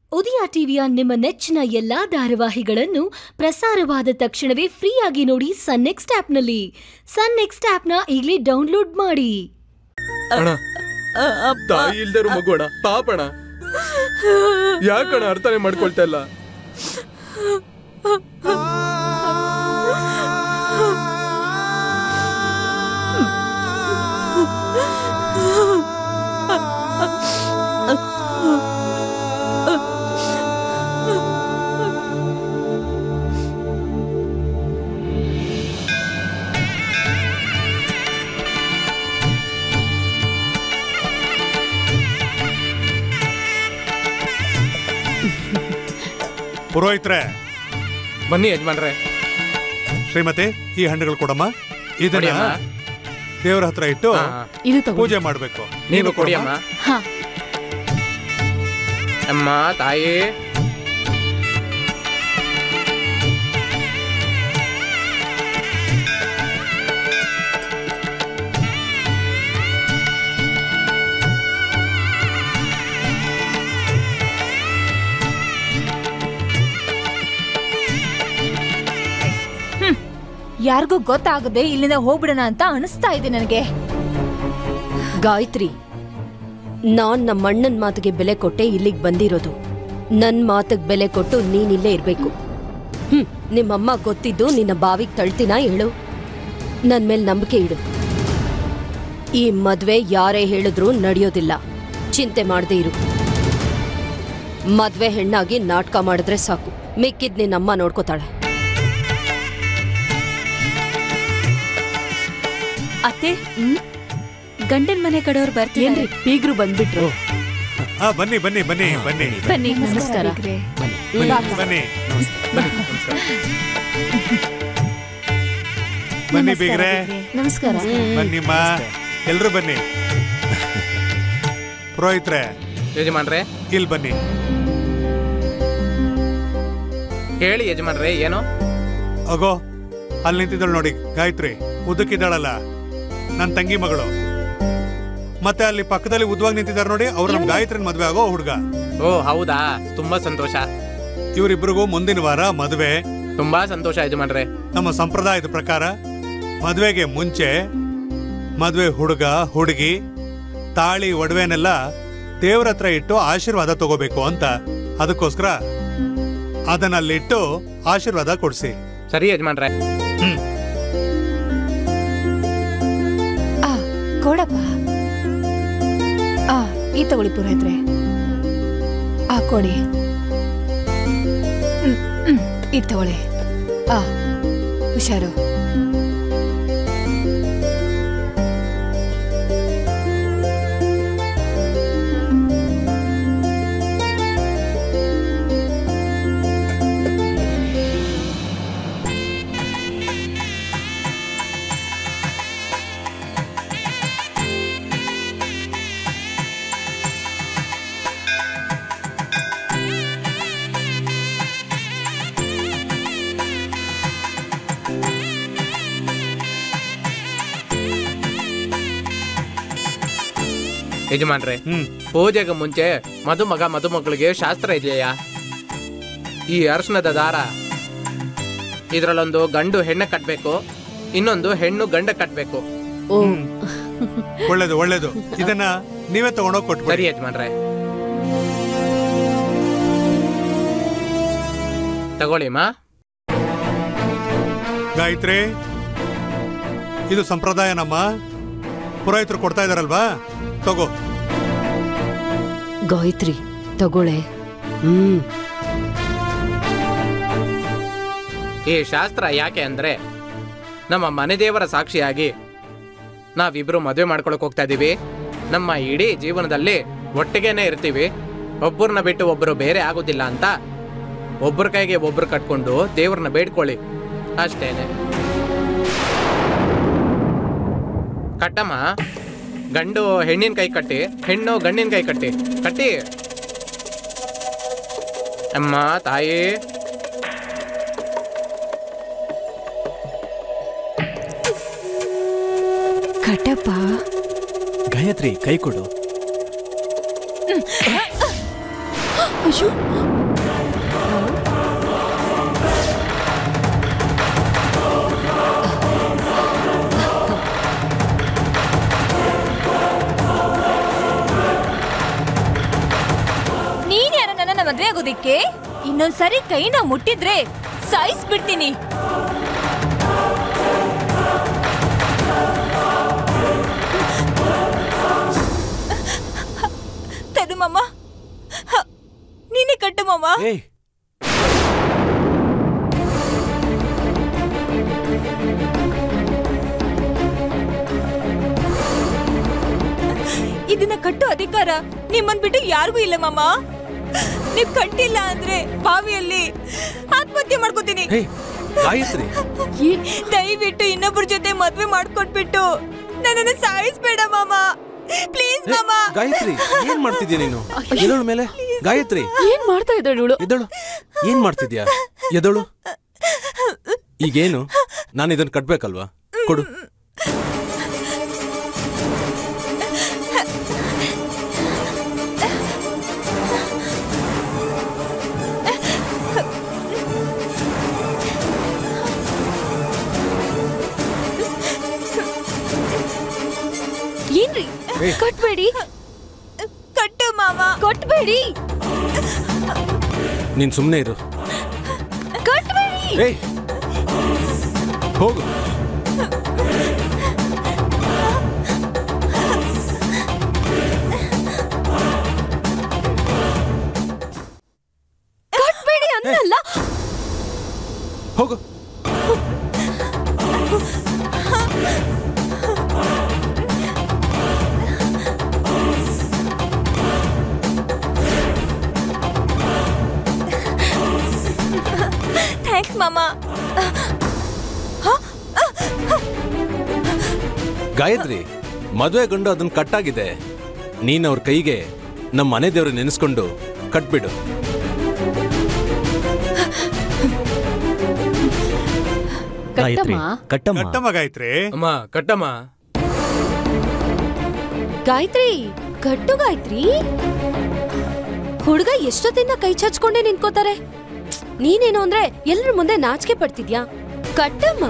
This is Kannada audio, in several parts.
ಉದಯ ಟಿವಿಯ ನಿಮ್ಮ ನೆಚ್ಚಿನ ಎಲ್ಲಾ ಧಾರಾವಾಹಿಗಳನ್ನು ಪ್ರಸಾರವಾದ ತಕ್ಷಣವೇ ಫ್ರೀಯಾಗಿ ನೋಡಿ ಸನ್ ನೆಕ್ಸ್ಟ್ ಆಪ್ನಲ್ಲಿ ಸನ್ ನೆಕ್ಸ್ಟ್ ಆಪ್ನ ಈಗಲೇ ಡೌನ್ಲೋಡ್ ಮಾಡಿ ಅಣ್ಣ ತಾಯಿ ಇಲ್ದಿರೋ ಮಗು ಅಣ್ಣ ಪಾಪಣ ಯಾಕಣ್ಣ ಅರ್ಥನೇ ಮಾಡ್ಕೊಳ್ತಾ ಇಲ್ಲ ಪುರೋಹಿತ್ರೆ ಬನ್ನಿ ಯಜಮಾನ್ರೆ ಶ್ರೀಮತಿ ಈ ಹಣ್ಣುಗಳು ಕೊಡಮ್ಮ ಇದನ್ನ ಕೊಡಿಯಮ್ಮ. ದೇವರ ಹತ್ರ ಇಟ್ಟು ಹಾ, ಇದು ತಗೋ ಪೂಜೆ ಮಾಡ್ಬೇಕು ನೀನು ಕೊಡಿಯಮ್ಮ ಹಾ ಅಮ್ಮ ತಾಯಿ ಯಾರಿಗೂ ಗೊತ್ತಾಗದೆ ಇಲ್ಲಿಂದ ಹೋಗ್ಬಿಡೋಣ ಅಂತ ಅನಿಸ್ತಾ ಇದೆ ನನಗೆ ಗಾಯತ್ರಿ ನಾನ್ ನಮ್ಮ ಅಣ್ಣನ್ ಮಾತಿಗೆ ಬೆಲೆ ಕೊಟ್ಟೆ ಇಲ್ಲಿಗೆ ಬಂದಿರೋದು ನನ್ ಮಾತಿಗೆ ಬೆಲೆ ಕೊಟ್ಟು ನೀನ್ ಇಲ್ಲೇ ಇರ್ಬೇಕು ಹ್ಮ್ ನಿಮ್ಮಮ್ಮ ಗೊತ್ತಿದ್ದು ನಿನ್ನ ಬಾವಿಗೆ ತಳ್ತಿನ ಹೇಳು ನನ್ ಮೇಲ್ ನಂಬಿಕೆ ಇಡು ಈ ಮದ್ವೆ ಯಾರೇ ಹೇಳಿದ್ರೂ ನಡೆಯೋದಿಲ್ಲ ಚಿಂತೆ ಮಾಡದೆ ಇರು ಮದ್ವೆ ಹೆಣ್ಣಾಗಿ ನಾಟಕ ಮಾಡಿದ್ರೆ ಸಾಕು ಮಿಕ್ಕಿದ್ ನಿನ್ನಮ್ಮ ನೋಡ್ಕೋತಾಳೆ ಅತ್ತೆ ಗಂಡನ್ ಮನೆ ಕಡೆಯವ್ರು ಬರ್ತೀರಿ ಏನ್ರಿ ಬೀಗ್ರು ಬಂದ್ಬಿಟ್ರು ಹಾ ಬನ್ನಿ ಬನ್ನಿ ಬನ್ನಿ ಬನ್ನಿ ಬನ್ನಿ ನಮಸ್ಕಾರ ಬನ್ನಿ ಬನ್ನಿ ಬನ್ನಿ ಬೀಗ್ರೆ ನಮಸ್ಕಾರ ಬನ್ನಿಮ್ಮ ಎಲ್ರು ಬನ್ನಿ ಪುರೋಹಿತ್ರೆ ಯಜಮಾನ್ರೆ ಇಲ್ಲಿ ಬನ್ನಿ ಹೇಳಿ ಯಜಮಾನ್ರೆ ಏನೋ ಅಗೋ ಅಲ್ಲಿ ನಿಂತಿದ್ದಳು ನೋಡಿ ಗಾಯತ್ರಿ ಉದ್ದಕ್ಕಿದ್ದಾಳಲ್ಲ ನನ್ನ ತಂಗಿ ಮಗಳು ಮತ್ತೆ ಅಲ್ಲಿ ಪಕ್ಕದಲ್ಲಿ ಉದ್ವಾಗಿ ನಿಂತಿದ್ದಾರೆ ನೋಡಿ ಅವ್ರು ನಮ್ ಗಾಯತ್ರಿನ ಮದ್ವೆ ಆಗೋ ಹುಡುಗ ಓ ಹೌದಾ ತುಂಬಾ ಸಂತೋಷ ಇವರಿಬ್ರಿಗೂ ಮುಂದಿನ ವಾರ ಮದುವೆ ತುಂಬಾ ಸಂತೋಷ ಯಜಮಾನ್ರೆ ನಮ್ಮ ಸಂಪ್ರದಾಯದ ಪ್ರಕಾರ ಮದುವೆಗೆ ಮುಂಚೆ ಮದುವೆ ಹುಡುಗ ಹುಡುಗಿ ತಾಳಿ ಒಡವೆನೆಲ್ಲ ದೇವ್ರ ಹತ್ರ ಇಟ್ಟು ಆಶೀರ್ವಾದ ತಗೋಬೇಕು ಅಂತ ಅದಕ್ಕೋಸ್ಕರ ಅದನ್ನ ಅಲ್ಲಿಟ್ಟು ಆಶೀರ್ವಾದ ಕೊಡ್ಸಿ ಸರಿ ಯಜಮಾನ್ರೆ ಆ ಕೊಡಪ್ಪ ಆ ಈ ತಗೊಳ್ಳಿ ಪುರೋಹಿತ್ರೆ ಆ ಕೊಡಿ ಹ್ಮ್, ಹ್ಮ್, ಇದ್ ತಗೊಳ್ಳಿ ಆ ಹುಷಾರು ಯಜಮಾನ್ರೆ ಹ್ಮ್ ಪೂಜೆಗೆ ಮುಂಚೆ ಮದುಮಗ ಮದುಮಗಳಿಗೆ ಶಾಸ್ತ್ರ ಇದೆಯಾ ಈ ಅರ್ಶನದ ದಾರ ಇದ್ರಲ್ಲೊಂದು ಗಂಡು ಹೆಣ್ಣೆ ಕಟ್ಬೇಕು ಇನ್ನೊಂದು ಹೆಣ್ಣು ಗಂಡ ಕಟ್ಬೇಕು ಓ ಒಳ್ಳೇದು ಒಳ್ಳೇದು ಇದನ್ನ ನೀವೇ ತಗೊಂಡೋಗಿ ಸರಿ ಕೊಟ್ಬಿಡಿ ಯಜಮಾನ್ರೆ ತಗೊಳ್ಳಿ ಮಾ ಗಾಯತ್ರಿ ಇದು ಸಂಪ್ರದಾಯನಮ್ಮ ಪುರೋಹಿತರು ಕೊಡ್ತಾ ಇದಾರಲ್ವಾ ತಗೋ ಗಾಯತ್ರಿ ತಗೊಳೆ ಹ್ಮ್ ಈ ಶಾಸ್ತ್ರ ಯಾಕೆ ಅಂದ್ರೆ ನಮ್ಮ ಮನೆ ದೇವರ ಸಾಕ್ಷಿಯಾಗಿ ನಾವಿಬ್ರು ಮದುವೆ ಮಾಡ್ಕೊಳಕ್ ಹೋಗ್ತಾ ಇದೀವಿ ನಮ್ಮ ಇಡೀ ಜೀವನದಲ್ಲಿ ಒಟ್ಟಿಗೆನೆ ಇರ್ತೀವಿ ಒಬ್ಬರನ್ನ ಬಿಟ್ಟು ಒಬ್ಬರು ಬೇರೆ ಆಗೋದಿಲ್ಲ ಅಂತ ಒಬ್ಬರ ಕೈಗೆ ಒಬ್ರು ಕಟ್ಕೊಂಡು ದೇವ್ರನ್ನ ಬೇಡ್ಕೊಳ್ಳಿ ಅಷ್ಟೇನೆ ಕಟ್ಟಮ್ಮ ಗಂಡು ಹೆಣ್ಣಿನ ಕೈ ಕಟ್ಟಿ ಹೆಣ್ಣು ಗಂಡಿನ ಕೈ ಕಟ್ಟಿ ಕಟ್ಟಿ ಅಮ್ಮ ತಾಯಿ ಕಟಪ್ಪ ಗಾಯತ್ರಿ ಕೈ ಕೊಡು ಅಯ್ಯೋ ನೀನ್ ಯಾರ ನನ್ನ ಮದ್ವೆ ಆಗೋದಿಕ್ಕೆ ಇನ್ನೊಂದ್ಸರಿ ಕೈನ ಮುಟ್ಟಿದ್ರೆ ಸಾಯಿಸ್ಬಿಡ್ತೀನಿ ತನು ಮಾಮ ಹ, ನೀನೇ ಕಟ್ಟು ಮಾಮ ಏಯ್ ಇದನ್ನ ಕಟ್ಟೋ ಅಧಿಕಾರ ನಿಮ್ಮನ್ ಬಿಟ್ಟು ಯಾರಿಗೂ ಇಲ್ಲ ಮಾಮ ನೀವ್ ಕಟ್ಟಿಲ್ಲ ಅಂದ್ರೆ ಬಾವಿಯಲ್ಲಿ ಆತ್ಮಹತ್ಯೆ ಮಾಡ್ಕೋತೀನಿ ಹೇ ಗಾಯತ್ರಿ ದಯವಿಟ್ಟು ಇನ್ನೊಬ್ಬರ ಜೊತೆ ಮದ್ವೆ ಮಾಡ್ಕೊಟ್ಬಿಟ್ಟು ನನ್ನನ್ನು ಸಾಯಿಸ್ಬೇಡ ಮಾಮ ಪ್ಲೀಸ್ ಹೇ, ಮಾಮ ಗಾಯತ್ರಿ ಏನ್ ಮಾಡ್ತಿದ್ಯಾ ನೀನು ಎದಳು ಮೇಲೆ ಗಾಯತ್ರಿ ಏನ್ ಮಾಡ್ತಾ ಇದ್ದಾಳೆ ಇವಳು ಎದಳು ಏನ್ ಮಾಡ್ತಿದ್ಯಾ ಎದಳು ಈಗೇನು ನಾನು ಇದನ್ನ ಕಟ್ಬೇಕಲ್ವಾ ಕೊಡು ಏನ್ರಿ ಕಟ್ಬೇಡಿ ಕಟ್ಟು ಮಾಮ ಕಟ್ಬೇಡಿ ನೀನ್ ಸುಮ್ನೆ ಇರು ಕಟ್ಬೇಡಿ ಏಯ್ ಹೋಗು ಕಟ್ಬೇಡಿ ಅನ್ನಲ್ಲ ಹೋಗು ಥ್ಯಾಂಕ್ಸ್ ಮಾಮ ಗಾಯತ್ರಿ ಮದುವೆ ಗಂಡು ಅದನ್ನ ಕಟ್ಟಾಗಿದೆ ನೀನ್ ಅವ್ರ ಕೈಗೆ ನಮ್ಮ ಮನೆ ದೇವ್ರ ನೆನೆಸ್ಕೊಂಡು ಕಟ್ಬಿಡು ಗಾಯತ್ರಿ ಕಟ್ಟಮ್ಮ ಕಟ್ಟಮ್ಮ ಕಟ್ಟಮ್ಮ ಗಾಯತ್ರಿ ಅಮ್ಮ ಕಟ್ಟಮ್ಮ ಗಾಯತ್ರಿ ಕಟ್ಟು ಗಾಯತ್ರಿ ಹುಡುಗ ಎಷ್ಟೊತ್ತಿಂದ ಕೈ ಚಾಚ್ಕೊಂಡೆ ನಿಂತ್ಕೋತಾರೆ ನೀನೇನು ಅಂದ್ರೆ ಎಲ್ರ ಮುಂದೆ ನಾಚಿಕೆ ಪಡ್ತಿದ್ಯಾ ಕಟ್ಟಮ್ಮ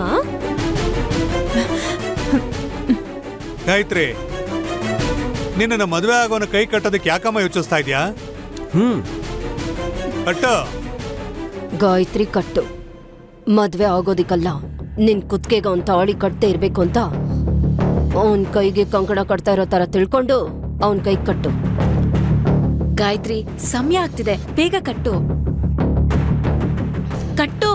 ಗಾಯತ್ರಿ ನಿನ್ನ ಮದುವೆ ಆಗೋನ ಕೈ ಕಟ್ಟೋದಕ್ಕೆ ಯಾಕಮ್ಮ ಯೋಚಿಸ್ತಾ ಇದ್ಯಾ ಹ್ಮ್ ಕಟ್ಟು ಗಾಯತ್ರಿ ಕಟ್ಟು ಮದ್ವೆ ಆಗೋದಿಕ್ಕಲ್ಲ ನಿನ್ ಕುತ್ಕೆಗೆ ಅವ್ನ್ ತಾಳಿ ಕಟ್ಟದೆ ಇರ್ಬೇಕು ಅಂತ ಅವನ್ ಕೈಗೆ ಕಂಕಣ ಕಟ್ತಾ ಇರೋ ತರ ತಿಳ್ಕೊಂಡು ಅವನ್ ಕೈ ಕಟ್ಟು ಗಾಯತ್ರಿ ಸಮಯ ಆಗ್ತಿದೆ ಬೇಗ ಕಟ್ಟು ಕಟ್ಟು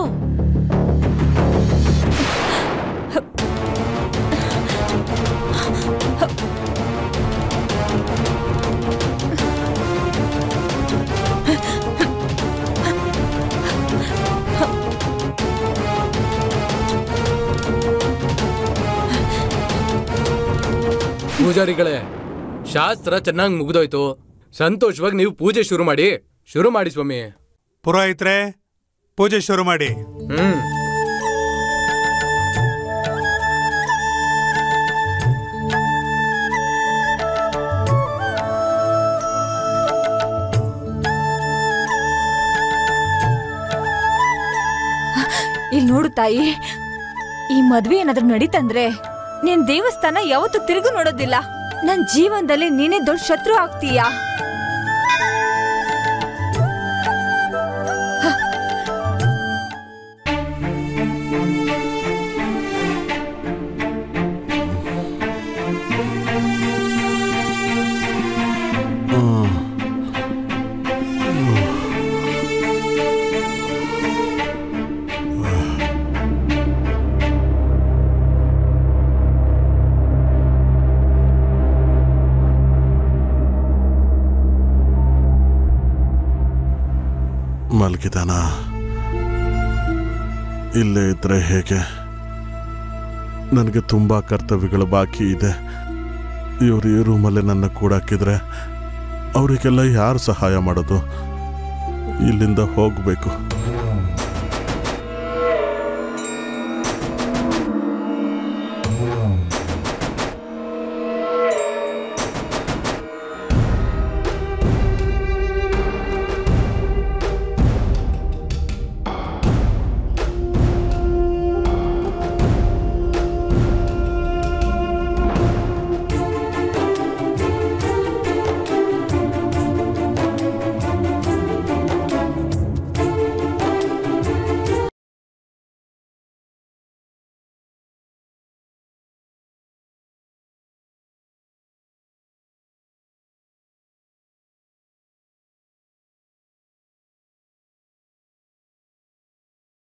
ಪೂಜಾರಿಗಳೇ ಶಾಸ್ತ್ರ ಚೆನ್ನಾಗಿ ಮುಗ್ದೋಯ್ತು ಸಂತೋಷವಾಗಿ ನೀವು ಪೂಜೆ ಶುರು ಮಾಡಿ ಶುರು ಮಾಡಿ ಸ್ವಾಮಿ ಪುರೋಹಿತ್ರೆ ಪೂಜೆ ಶುರು ಮಾಡಿ ಹ್ಮ್ ಇಲ್ಲಿ ನೋಡು ತಾಯಿ ಈ ಮದ್ವೆ ಏನಾದ್ರೂ ನಡೀತಂದ್ರೆ ನೀನ್ ದೇವಸ್ಥಾನ ಯಾವತ್ತೂ ತಿರುಗು ನೋಡೋದಿಲ್ಲ ನನ್ ಜೀವನದಲ್ಲಿ ನೀನೇ ದೊಡ್ಡ ಶತ್ರು ಆಗ್ತೀಯಾ ಮಲಗಿದಾನ ಇಲ್ಲೇ ಇದ್ರೆ ಹೇಗೆ ನನಗೆ ತುಂಬ ಕರ್ತವ್ಯಗಳು ಬಾಕಿ ಇದೆ ಇವರು ಈ ರೂಮಲ್ಲೇ ನನ್ನ ಕೂಡಾಕಿದ್ರೆ ಅವರಿಗೆಲ್ಲ ಯಾರು ಸಹಾಯ ಮಾಡೋದು ಇಲ್ಲಿಂದ ಹೋಗಬೇಕು